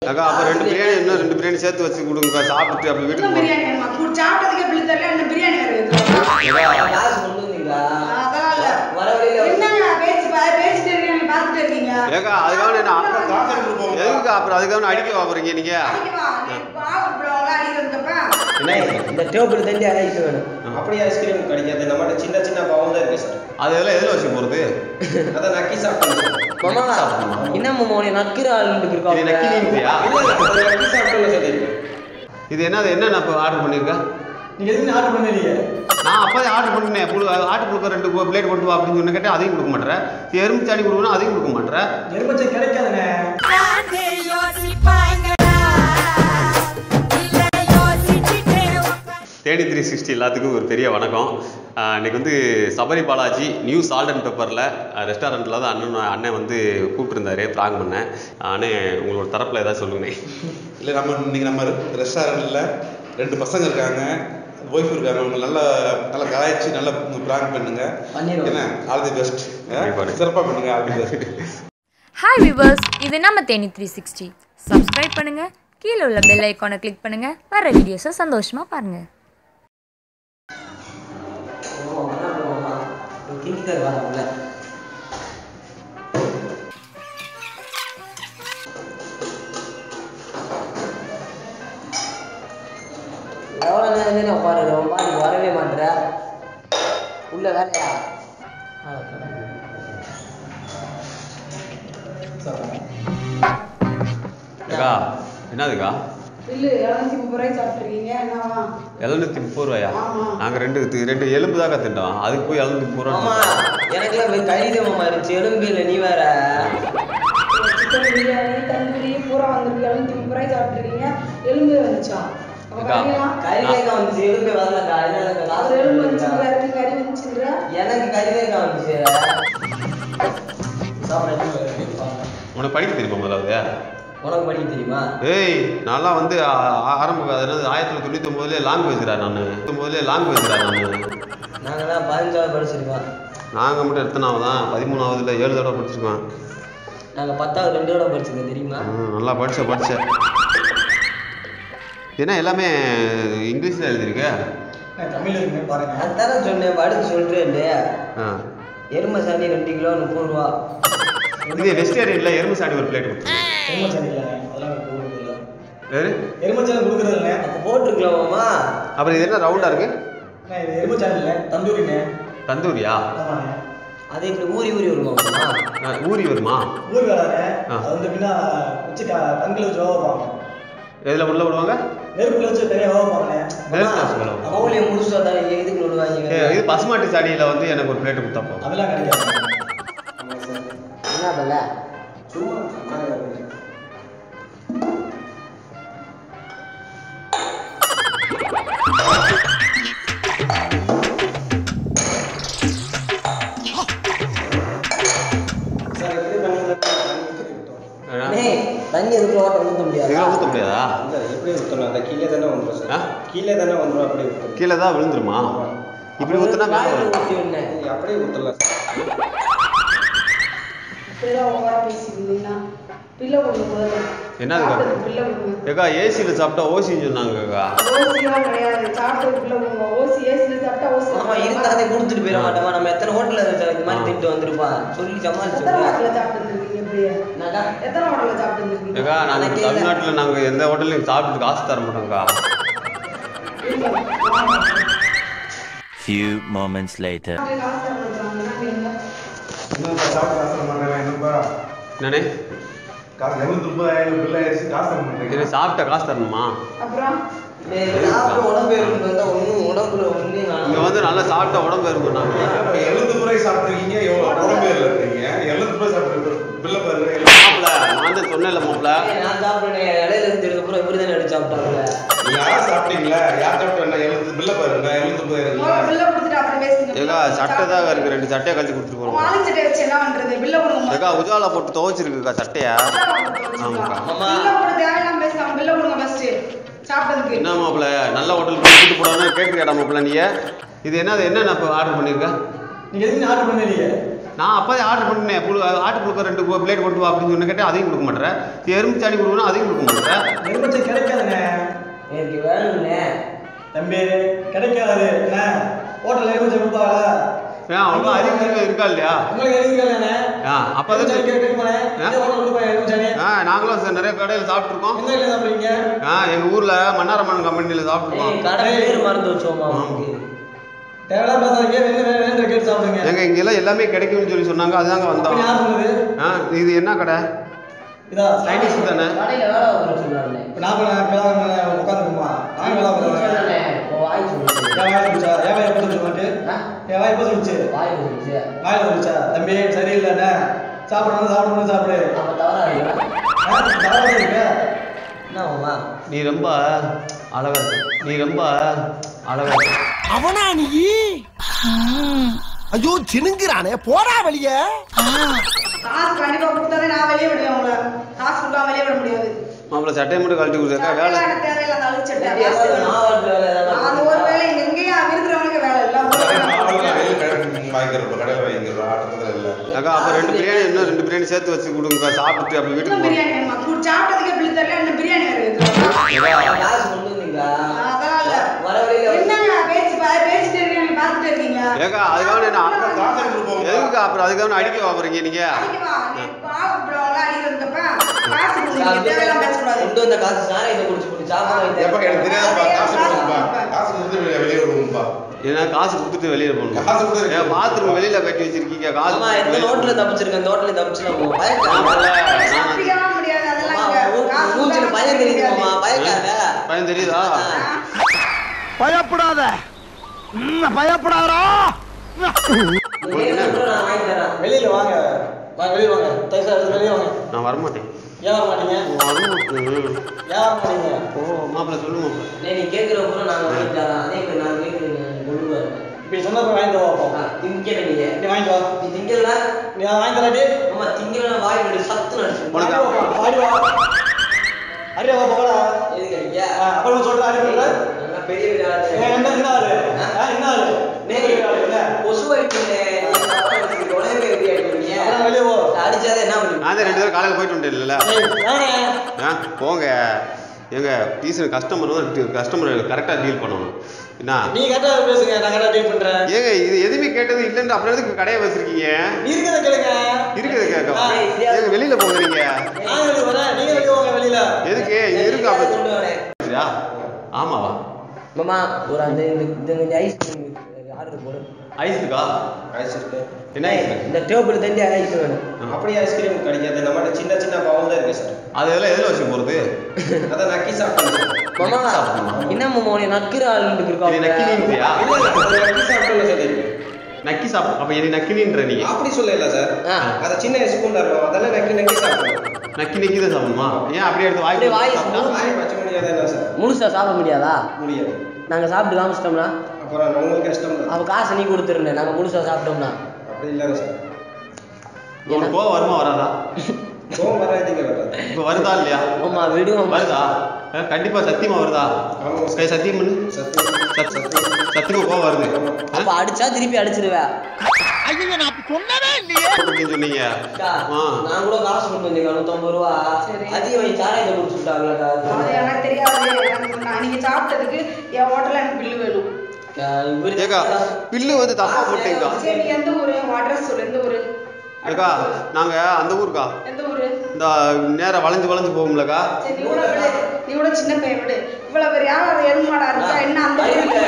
அக்கா அப்போ ரெண்டு பிரியாணி இன்னும் ரெண்டு பிரியாணி சேர்த்து வச்சு கொடுங்கக்கா சாப்பிட்டு அப்படி வீட்டுக்கு இன்னும் போகணும் பிரியாணி வேணுமா கூட சாப்பிட்டதுக்கே பிள்ளை தரல இன்னும் பிரியாணி வேற வைக்கிறோம் காசு கொண்டு வந்தீங்களா அதான் இல்ல வர வழியில என்னங்க பேச்சு பா- பேசிட்டே இருக்கீங்க பார்த்துட்டே இருக்கீங்க ஏக்கா அதுக்காக என்ன அப்புறம் காசு எடுத்துட்டு போங்க. எதுக்குக்கா அப்புறம் அதுக்காக அடிக்க வாங்குறீங்க நீங்க அடிக்கவா? நீ பாவம் இப்படிலாம் அடிக்கிறதுக்கப்ப என்ன இந்த டேபிள் தண்டி அழைக்க வேணும் அப்படி ஐஸ்கிரீம் கிடைக்காது நம்மகிட்ட சின்ன சின்ன பாவம் தான் இருக்கு சார் அது எல்லாம் எதில் வச்சு போகிறது அதான் நக்கி சாப்பிட்டோம் மாமா என்ன மாமா உன்னை நக்கிற ஆள் இருக்கா இது நக்கிலிங்கயா இல்ல இல்ல நக்கி சாப்பிட்டோம்னு சொல்லியிருக்கேன் இது என்னது என்ன நான் இப்போ ஆர்டர் பண்ணியிருக்கேன் நீங்க எதுக்கு ஆர்டர் பண்ணலையே நான் அப்போதே ஆர்டர் பண்ணினேன் புழு ஆட்டு புழுக்க ரெண்டு பிளேட் கொண்டு வா அப்படின்னு சொன்ன கேட்டால் அதையும் கொடுக்க மாட்டேன் எறும்பு சாணி கொடுக்கணும் அதையும் கொடுக்க மாட்டேன் எலுமிச்சை கிடைக்காதுண்ணே தேனி த்ரீ சிக்ஸ்டி எல்லாத்துக்கும் ஒரு பெரிய வணக்கம் ஆஹ் இன்னைக்கு வந்து Sabari Balaji new salt and பெப்பரில் ரெஸ்டாரண்ட்டில் தான் அண்ணன் அண்ணன் வந்து கூப்பிட்டுருந்தாரு ப்ராங் பண்ணேன் அண்ணே உங்களோட தரப்பில் ஏதாவது சொல்லுங்கண்ணே இல்லை நம்ம இன்னைக்கு நம்ம ரெஸ்டாரண்ட்டில் ரெண்டு பசங்க இருக்காங்க ஒய்ஃப் இருக்காங்க அவங்க நல்லா நல்லா கலாய்ச்சி நல்லா ப்ராங்க் பண்ணுங்க பண்ணிடுவோம். என்ன ஆல் தி பெஸ்ட் கண்டிப்பா. சிறப்பாக பண்ணுங்க all the best hi viewers இது நம்ம தேனி த்ரீ சிக்ஸ்டி சப்ஸ்கிரைப் பண்ணுங்க கீழே உள்ள பெல் ஐக்கானை கிளிக் பண்ணுங்க வர வீடியோஸை சந்தோஷமா பாருங்க கிண்டி தருவாங்க உள்ள எவ்வளோ நேரம் தானே உட்காரு உன் பாட்டுக்கு வரவே மாட்டேற உள்ள வேலையா அக்கா என்னதுக்கா இல்ல இரநூத்தி முப்பது ரூபாய் சாப்பிட்டுருக்கீங்க என்னவா எழுநூத்தி முப்பது ரூபாயா ஆமா. நாங்கள் ரெண்டு தி- ரெண்டு எலும்பு தான் திண்டோம் அதுக்கு போய் எழுநூத்தி முப்பது ரூபா ஆமா எனக்குலாம் வெறும் கறி மாமா இருந்துச்சு எலும்பு இல்லை நீ வேற சிக்கன் பிரியாணி தந்தூரி பூரா வந்திருக்கு இரநூத்தி முப்பது ரூபாய் சாப்பிட்டுருக்கீங்க எலும்பு வந்துச்சா அப்ப அக்கா. கறியெல்லாம் கறிவேக்கா வந்துச்சு எலும்பே வரலக்கா அதனால காசு ஒரு எலும்பு கொடுத்துருக்கா. வந்துச்சு வேற கறி வந்துச்சுன்ற எனக்கு கறிவேக்கா வந்துச்சு உனக்கு படிக்க தெரியுமா முதலாவது உனக்கு படிக்க தெரியுமா ஏய் நான்லாம் வந்து ஆ- ஆ- ஆரம்ப அதாவது ஆயிரத்தி தொள்ளாயிரத்தி தொண்ணூத்தி ஒன்பதுல லாங்குவேஜ்ரா நான் ஒன்பதுல லாங்குவேஜ்ரா நான் நாங்கெல்லாம் பதினஞ்சாவது படிச்சிருக்கோம் நாங்கள் மட்டும் எத்தனாவது தான் பதிமூணாவதுல ஏழு தடவை படிச்சிருக்கோம் நாங்க பத்தாவது ரெண்டு தடவை படிச்சிருக்கோம் தெரியுமா ம், நல்லா படிச்ச படிச்ச ஏன்னா எல்லாமே இங்கிலீஷில் எழுதிருக்க தமிழ் இருக்குன்னு பாருங்க அதானே சொன்னேன் படிச்சு சொல்றேன் ஆ எருமை சாணி ரெண்டு கிலோ முப்பது ரூபா இது வெஜிடேரியனில் எறும்பு சாணி ஒரு பிளேட் கொடுத்து எலுமிச்சை இல்லைண்ணே அதெல்லாம் எனக்கு கொடுக்குறது இல்லை வேறு எலுமிச்சை கொடுக்குறது இல்லைண்ணே அப்ப போட்டிருக்கலாமாமா அப்புறம் இது என்ன ரவுண்டாக இருக்கு அண்ணே, இது எலுமிச்சை இல்லை தந்தூரிண்ணே தந்தூரியா ஆமாண்ணே அது இப்படி ஊறி ஊறி வருமாமா ஆ, ஊறி வருமா ஊர் வேலைண்ணே ஆ. அது வந்து பின்னா வச்சு க- கண்களை வச்சு வைப்பாங்க எதில் உள்ள விடுவாங்க நெருப்புல வச்சு தனியாக வைப்பாங்கண்ணே நெருப்புல வச்சு வேலை வைப்பாங்க. மௌலியை முடிச்சுட்டு வந்தா எதுக்கு ஏ, விடுவாங்க இது பசுமாட்டு சாணியில் வந்து எனக்கு ஒரு பிளேட் கொடுத்தா போதும் அதெல்லாம் கிடைக்காது என்ன பண்ணல சும்மா சார் எப்படி பண்ணீங்கன்னா தண்ணி ஊத்தி விட்டோம். ஏன்னா, டேய், தண்ணி எதுக்கு ஓட்ட ஊத்த முடியாது இதெல்லாம் ஊற்ற முடியாதா இல்ல எப்படி ஊத்தணும் அந்த கீழே தானே வந்துடும் ஆ? சார் கீழே தானே வந்துடும் அப்படியே ஊத்தணும் கீழே தான் விழுந்துருமா இப்படி ஊற்றுனா மேலே வரும் ஊத்தி விடணும் நீங்க அப்படியே ஊத்தலாம் சார் இப்படிதான் ஓவரா பேசிக்கிறீங்கன்னா பிள்ளை கொடுங்க முதல்ல என்னதுக்கா? சாப்பிட்டதுக்கு பிள்ளை கொடுங்க ஏக்கா ஏசியில் சாப்பிட்டா ஓசின்னு சொன்னாங்கக்கா ஓசிலாம் கிடையாது சாப்பிட்டது பிள்ளை கொடுங்க ஓசி ஏசில சாப்பிட்டா ஓசி ஆமா இருந்தாதே கொடுத்துட்டு போயிட மாட்டோமா நம்ம எத்தனை ஹோட்டல்ல இந்த மாதிரி திட்டு வந்திருப்பான் சொல்லி சமாளிச்சு எத்தனை ஹோட்டல்ல சாப்பிட்டு இருந்திருக்கீங்க இப்படியே என்னக்கா? எத்தனை ஹோட்டல்ல சாப்பிட்டு இருந்திருக்கீங்க ஏக்கா நாங்கள் எனக்கே இல்ல. தமிழ்நாட்டில் நாங்கள் எந்த ஹோட்டல்லையும் சாப்பிட்டு காசு தர மாட்டோம்க்கா Few moments later. அப்படியே காசு தர மாட்டாங்கன்னா நீங்க இன்னும் சாப்பிட்டு காசு தர மாட்டேன் என்னப்பா என்னண்ணே காசு எழுநூத்தி ரூபாய் பில் ஆயிடுச்சு காசு தர மாட்டேங்க இது சாப்பிட்ட காசு தரணுமா அப்புறம் டேய், சாப்பிட்டு உடம்பு ஏறிட்டு வந்தா ஒண்ணும் உடம்புல ஒண்ணே இங்கே காணோம். வந்து நல்லா சாப்பிட்ட உடம்பு இருக்கும் நாங்கள் இப்போ எழுநூத்தி ரூபாய் சாப்பிட்ருக்கீங்க எவ்வளோ உடம்பே இல்லை இருக்கீங்க எழுநூத்தி ரூபாய் சாப்பிட்டு பில்லை பாருங்க மாப்பிள நான் தான் சொன்னேன்ல மாப்பிள டேய், நான் சாப்பிட்டேன் இடையில இருந்ததுக்கு அப்புறம் இவரு தானே எடுத்து சாப்பிட்டாங்க யார் சாப்பிட்டீங்களா யார் சாப்பிட்டு என்ன எழுநூத்தி பில்லை பாருங்க எழுநூத்தி ரூபாய் முதல்ல இருக்குல்ல பில்லை கொடுத்துட்டு அப்புறம் பேசுங்க ஏக்கா சட்டை தான் இருக்கு ரெண்டு சட்டையை கழிச்சு கொடுத்துட்டு போகிறோம் வாங்கி சட்டை வச்சு என்ன பண்றது பில்லை கொடுங்க ஏக்கா உஜாலா போட்டு துவைச்சிருக்குக்கா சட்டையா ஆமாக்கா. ஆமா. பில்லை போட தேவையில்லாம பேசாம பில்லை கொடுங்க ஃபர்ஸ்ட் சாப்பிட்டதுக்கு என்ன மாப்பிள நல்ல ஹோட்டல் போய் கூட்டு போடாம கேட்குறியாடா மாப்பிள நீ இது என்னது என்ன நான் இப்போ ஆர்டர் பண்ணியிருக்கேன் நீங்க எதுக்கு ஆர்டர் பண்ணலையே நான் அப்போதே ஆர்டர் பண்ணினேன் புழு ஆட்டு புழுக்க ரெண்டு பிளேட் கொண்டு வா அப்படின்னு சொன்ன கேட்டேன் அதையும் கொடுக்க மாட்டேன் எறும்பு சாடி கொடுக்கணும் அதையும் கொடுக்க மாட்டேன் எலுமிச்சை கிடைக்காதுண்ணே எனக்கு வேணும்ண்ணே தம்பி கிடைக்காது என்ன ஹோட்டல்ல எலுமிச்சை கொடுப்பாங்களா ஏன் அவ்வளோ அறிவு இருக்கா இல்லையா உங்களுக்கு எழுதிக்கலண்ணே ஆ அப்போ எலுமிச்சை தான் கேட்குமாண்ணே இந்த ஹோட்டல் கொடுப்பாங்க எலுமிச்சானே ஆ நாங்களும் ச- நிறைய கடையில் சாப்பிட்ருக்கோம் எந்த கடையில் சாப்பிடுறீங்க ஆ எங்கள் ஊரில் மன்னாரம்மன் கம்பெனியில் ஏய் சாப்பிட்ருக்கோம் கடை பேர் மறந்து வச்சோமா உனக்கு தேவையில்லாம பேசாதீங்க வேணும் வேணும் வேணும் கேட்டு சாப்பிடுங்க எங்க இங்கெல்லாம் எல்லாமே கிடைக்கும்னு சொல்லி சொன்னாங்க அதுதாங்க அப்படி வந்தோம் யார் சொன்னது ஆ இது என்ன கடை இதா சைனீஸ் தானே கடையில் வேலை பார்க்குற சொன்னாருண்ணே இப்ப நான் இப்ப உட்காந்துருக்குமா நான் வேலை பார்க்குறேன் சொன்னேண்ணே இப்போ வாய் சொல்லுச்சு என் வாய் சொல்லிச்சா என் வாய் எப்போ சொல்லிச்சு உனக்கு ஆ? என் வாய் எப்போ சொல்லிச்சு வாய் சொல்லுச்சு வாயில் சொல்லிச்சா தம்பி சரியில்லைண்ணே சாப்பிடணும் சாப்பிடணும் சாப்பிடு அப்போ தவறா இருக்கா ஆ, தவறா இருக்க என்ன ஆகுமா நீ ரொம்ப அழகா இருக்க நீ ரொம்ப அழகா இருக்க அவனா நீ ஐயோ சினுங்கிறானே போடா வெளிய காசு கண்டிப்பா கொடுத்தாலே நான் வெளியே விடுவேன் உங்களை காசு கொடுக்காம வெளியே விட முடியாது மாப்பிள்ள சட்டையை மட்டும் கழட்டி கொடுத்தாக்கா வேலை சட்டையெல்லாம் எனக்கு தேவையில்லாத அழுக்கு சட்டை. தம்பி, காசு ஏதாவது வேணும். மாவாட்டு வேலை ஏதாவது அது ஒரு வேலை இங்க எங்கேயும் இருக்கிறவனுக்கு வேலை இல்லை வாங்கிக்கிறப்ப கடையில் வாங்கிக்கிறோம் ஆட்டத்தில் இல்லை அக்கா அப்போ ரெண்டு பிரியாணி இன்னும் ரெண்டு பிரியாணி சேர்த்து வச்சு கொடுங்க சாப்பிட்டு அப்படி வீட்டுக்கு இன்னும் போகணும் பிரியாணி வேணுமா கூட சாப்பிட்டதுக்கே பிள்ளை தரல இன்னும் பிரியாணி வேற எதுவும் காசு கொண்டு வந்தீங்களா அதெல்லாம் இல்ல வர வழியில என்னங்க பேச்சு பா- பேசிட்டே இருக்கீங்க நீங்க பார்த்துட்டே இருக்கீங்க ஏக்கா அதுக்காக என்ன காசு எடுத்துட்டு போங்க. எதுக்குக்கா அப்புறம் அதுக்காக அடிக்க வாங்குறீங்க நீங்க அடிக்கவா? நீ பாவம் கூப்பிடுவாங்களா அடிக்கிறதுக்கப்ப? காசு கொடுங்க, தேவையில்லாம பேசக்கூடாது. கொண்டு வந்த காசு சாரை இதை குடிச்சு குடிச்சு சாப்பிட எப்போ எனக்கு தெரியாதுப்பா அதே காசு காசு கொடுப்பா கொடுப்பேன். காசு கொடுத்து வெளியே வெளியே விடுவோம்ப்பா ஏன்னா காசு கொடுத்துட்டு வெளியில போகணும் காசு கொடுத்து ஏன் பாத்ரூம் வெளியில கட்டி வச்சிருக்கீங்க காசு ஆமா கொடுத்துட்டு எத்தனை வெளியில ஹோட்டல்ல தப்பிச்சிருக்கேன் இந்த ஹோட்டல்ல தப்பிச்சுலாம் போவோம் ஆமால்ல, பயக்காத நான் தப்பிக்கலாம் முடியாது, அதெல்லாம் இங்க காசு மூஞ்சில கொடுத்தா பயம் தெரியுதுமா பயக்காத பயம் தெரியுதா பயப்படாத ம், பயப்படாதடா நீ வேணும்னா கூட நான் வாங்கி தரேன் வெளியில வாங்க வாங்க வெளியில வாங்க தயவு செய்து வெளியே வாங்க நான் வரமாட்டேன் ஏன் வர மாட்டீங்க வரமாட்டேன் ஏன் வர மாட்டீங்க ஓ மாப்பிள்ள சொல்லு மாப்பிள்ள டேய், நீ கேக்குற பூரா நாங்க வாங்கி தரோம் அதே மாதிரி நான் கேக்குறேன் கொள்ளுவாரு இப்ப நீ சொன்னப்ப வாங்கிட்டு வா பார்ப்போம் திங்கிற நீங்க நீ வாங்கிட்டு வா நீ திங்கல நீ நான் வாங்கி தராட்டி ஆமா திங்கல வாய் விடு சத்து நடிச்சு உனக்கு ஆடி வா அடியா வா போகலா எதுக்கு அடிக்க அப்புறம் சொல்ற அடி போகல நல்லா பெரிய பெரிய ஆளு. என்ன என்ன ஆளு ஆ, என்ன ஆளு டேய், பெரிய ஆளு என்ன கொசு அடிக்கல உலகமே எப்படி அடிக்கிறீங்க அப்புறம் வெளியே போ அடிச்சாதான் என்ன பண்ணுவீங்க நான் தான் ரெண்டு பேரும் காலையில் போயிட்டு வந்துட்டேன் இல்லைல்ல ஏய், வாங்க. ஆ போங்க ஏங்க டீசல் கஸ்டமர் தான் கஸ்டமர் கரெக்டாக டீல் பண்ணணும் என்ன நீ கரெக்டா பேசுங்க நான் கரெக்டா டீல் பண்றேன் ஏங்க இது எதுவுமே கேட்டது இல்லைன்னு அப்புறம் எதுக்கு கடையை வச்சிருக்கீங்க இருக்கிறத கேளுங்க இருக்குது கேட்க ஆ, ஏங்க வெளியில போங்க நீங்க நான் வெளியே வரேன் நீங்க வெளியே வாங்க வெளியில எதுக்கு இது இருக்கு அப்ப கொண்டு வரேன் சரியா? ஆமாவா மாமா ஒரு அந்த இந்த இந்த ஐஸ்கிரீம் ஆர்டர் போடு ஐஸ் இருக்கா ஐஸ் இருக்கு என்ன ஐஸ் இருக்கு? இந்த டேபிள் தண்டி ஐஸ் வேணும் அப்படி ஐஸ்கிரீம் கிடைக்காது நம்மகிட்ட சின்ன சின்ன பவுல் தான் இருக்கு சார் அது எல்லாம் எதில் வச்சு போறது அதை நக்கி சாப்பிட்டோம் மாமா என்ன மாமா உனக்கு நக்கிற ஆள் இது இருக்கா நக்கினின்றியா இல்ல இல்ல அதை நக்கி சாப்பிட்டோம்னு சொல்லிருக்கு நக்கி சாப்பிடும் அப்ப இது நக்கினின்ற நீ அப்படி சொல்லல சார் ஆ. அதை சின்ன ஸ்பூன்ல இருக்கும் அதெல்லாம் நக்கி நக்கி சாப்பிடணும் நக்கி நக்கி தான் சாப்பிடணுமா ஏன் அப்படியே எடுத்து வாய் அப்படியே வாய் போட்டு சாப்பிட்டா? வாய் வச்ச முடியாது என்ன சார் முழுசா சாப்பிட முடியாதா முடியாது நாங்க சாப்பிட்டு காமிச்சிட்டோம்னா அப்புறம் உங்களுக்கு கஷ்டம் தான் அப்ப காசு நீ கொடுத்துருந்தேன் நாங்க முழுசா சாப்பிட்டோம்னா அப்படி இல்லைங்க சார் உனக்கு கோவம் வருமா வராதா கோவம் வராதீங்க வராது இப்ப வருதா இல்லையா ஆமா விடுவோம் வருதா அஹ் கண்டிப்பா சத்தியமா வருதா ஆமா கை சத்தியம் பண்ணு சத்தியம் சத்- சத்தியமா கோவம் வருது அப்ப அடிச்சா திருப்பி அடிச்சிருவேன் ஐயோ நான் அப்படி சொன்னவே இல்லையே அப்படின்னு சொன்னீங்க அக்கா, ஆ. நான் கூட காசு கொண்டு வந்தேன் நூத்தம்பது ரூபா சரி. அதிகம் வாங்கி சாராயத்தை குடிச்சு விட்டாங்களா அது எனக்கு தெரியாது எனக்கு நான் நீங்க சாப்பிட்டதுக்கு என் ஹோட்டல்ல எனக்கு பில்லு வேணும் ஏக்கா பில்லு வந்து தப்பா போட்டீங்கக்கா சரி நீ எந்த ஊரு அட்ரஸ் சொல்லு எந்த ஊரு ஏக்கா நாங்க அந்த ஊருக்கா எந்த ஊரு இந்த நேரா வளைஞ்சு வளைஞ்சு போகும்லக்கா சரி நீ கூட விடு நீ கூட சின்ன பையன் விடு இவ்வளவு பெரிய ஆள் எருமாடா இருக்கா என்ன அந்த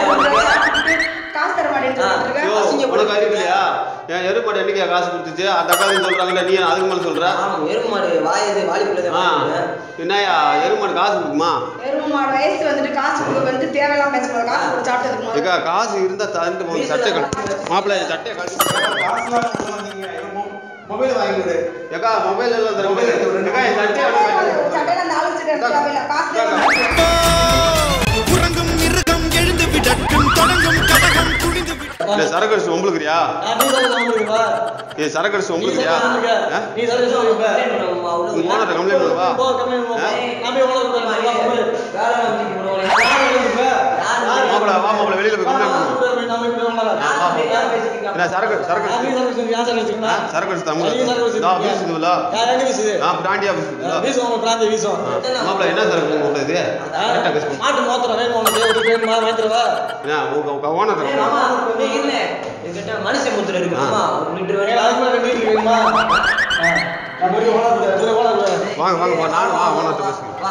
காசு தர மாட்டேன்னு ஐயோ சொல்லிட்டு உனக்கு அறிவு இல்லையா என் எருமாடு என்னைக்கா காசு கொடுத்துச்சு அந்த அக்கா சொல்றாங்கல்ல நீ அதுக்கு மேல சொல்ற ஆமா எருமை மாடு வாயது வாலிக்குள்ளதே ஆ என்னய்யா எருமாடு காசு கொடுக்குமா எருமாடு வயசு வந்துட்டு காசு கொடுக்க வந்து தேவையில்லாம பேசக்கூடாது காசு கொடுத்து சாப்பிட்டதுக்கு முதல்ல. ஏக்கா காசு இருந்தா தந்துட்டு போங்க சட்டை கழட்டி மாப்பிள்ளை சட்டையை கழட்டி காசுலாம் கொண்டு வந்தீங்க மொபைல் வாங்கி விடு ஏக்கா மொபைல் எல்லாம் தர முடியாது ஏக்கா என் சட்டையை அப்படியே கழட்டி விடு. சட்டையில அந்த ஆளு சட்டை எடுத்து தேவையில்ல காசு தேவையில்ல. உறங்கும் மிருகம் எழுந்து விடட்டும் தொடங்கும் கடகம் துணிந்து விட இல்ல சரக்கு அடிச்சு ஒம்பளுக்குறியா நான் நீ சொல்லி சாப்பிடுவா ஏ சரக்கு அடிச்சு நீ சொல்லி ஒம்பளுக்குறியா சாப்பிடுங்க நீ சொல்லி சாப்பிடுவா உங்க ஓனர்ட்ட கம்ப்ளைண்ட் பண்ணுவா போ கம்ப்ளைண்ட் பண்ணுவா நான் போய் உனக்கு கொடுக்குறேன் வேலை வந்து போடுவோம் யார் எழுதுப்பா? யார் மாப்பிள வா மாப்பிள வெளியில போய் கம்ப்ளைண்ட் பண்ணுவோம் நம்ம இப்படி வாங்கலாம் என்ன சரக்கு சரக்கு யார் வீடு சரக்கு யார் சரக்கு வச்சுக்கணும்? ஆ, சரக்கு வச்சு தமிழ் நீங்க சரக்கு வச்சுக்கீங்க. நான் ஆஃபீஸ் இதுல யார் எங்க வீசுது? ஆ பிராண்டி ஆஃபீஸ் இதுல வீசும் உங்க பிராந்தி வீசும் மாப்பிள்ள என்ன சரக்கு உங்க ஊர்ல இது கரெக்டா பேச மாட்டு மோத்திரம் வேணும் உனக்கு ஒரு வேணுமா வாங்கிடுவா உங்க உங்க ஓனர் ஏய், மாமா, நீ இல்ல. என்கிட்ட மனுஷ முத்திரை இருக்கு மாமா. ஒரு லிட்டர் வேணும். அதுக்கு மேல ரெண்டு வீட்டுக்கு வேணுமா ஆ. நான் போய் ஓனர் கூட இதுல ஓனர் கூட வாங்க வாங்க வா, நானும் வா ஓனர்ட்ட பேசுங்க வா.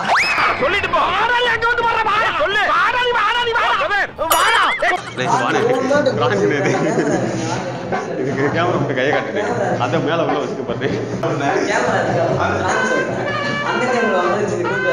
நைஸ் வாணு பிராங்க் இது இதுக்கு கேமரா போட்டு கையை காட்டுறேன் அதை மேல உள்ள வச்சுக்க பாரு கேமரா இருக்கு. அவங்க பிராந்தி சொல்றேன். அந்த டைம்ல வந்து வச்சு கூப்பிட்டு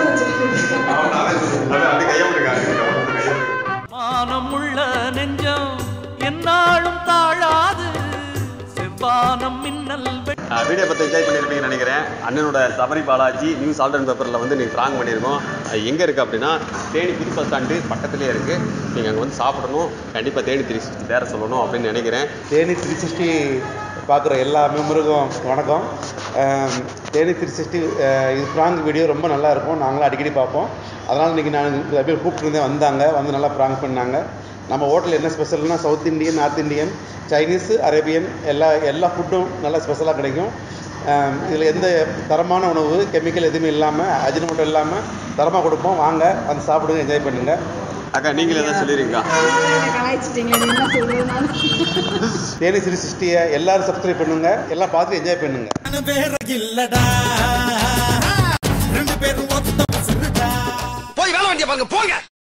அது அப்படி கையை போட்டு காட்டுங்க மானமுள்ள நெஞ்சம் என்னாலும் தாழாது செவ்வானம் மின்னல் வெ- வீடியோ பற்றி என்ஜாய் பண்ணியிருப்பீங்கன்னு நினைக்கிறேன் அண்ணனோட Sabari Balaji new salt and பேப்பரில் வந்து நீங்கள் ஃப்ராங் பண்ணியிருக்கோம் அது எங்கே இருக்குது அப்படின்னா தேனி புது பஸ் ஸ்டாண்டு பக்கத்துலேயே இருக்குது நீங்கள் அங்கே வந்து சாப்பிடணும் கண்டிப்பாக தேனி த்ரீ சிக்ஸ்டி தேர சொல்லணும் அப்படின்னு நினைக்கிறேன் தேனி த்ரீ சிக்ஸ்டி பார்க்குற எல்லா மெம்பருக்கும் வணக்கம் அம், தேனி த்ரீ சிக்ஸ்டி இது ப்ராங்க் வீடியோ ரொம்ப நல்லா இருக்கும் நாங்களும் அடிக்கடி பார்ப்போம் அதனால் இன்றைக்கி நான் நிறைய பேர் கூப்பிட்டுருந்தேன் வந்தாங்க வந்து நல்லா ப்ராங்க் பண்ணாங்க நம்ம ஹோட்டல் என்ன ஸ்பெஷல்னா south Indian north Indian Chinese Arabian எல்லா எல்லா ஃபுட்டும் நல்லா ஸ்பெஷலாக கிடைக்கும் இதில் எந்த தரமான உணவு கெமிக்கல் எதுவுமே இல்லாமல் அஜினமோட்டோ இல்லாமல் தரமாக கொடுப்போம் வாங்க வந்து சாப்பிடுங்க என்ஜாய் பண்ணுங்கள் அக்கா நீங்களே தான் சொல்லிடுங்க கலாய்ச்சிட்டீங்களே என்ன சொல்றது நான் தேனி த்ரீ சிக்ஸ்டியை எல்லாரும் சப்ஸ்கிரைப் பண்ணுங்க எல்லாம் பார்த்து என்ஜாய் பண்ணுங்க வேற இல்லடா ரெண்டு பேரும் ஒத்த பசுடா போய் வேலை வண்டியை பாருங்க போங்க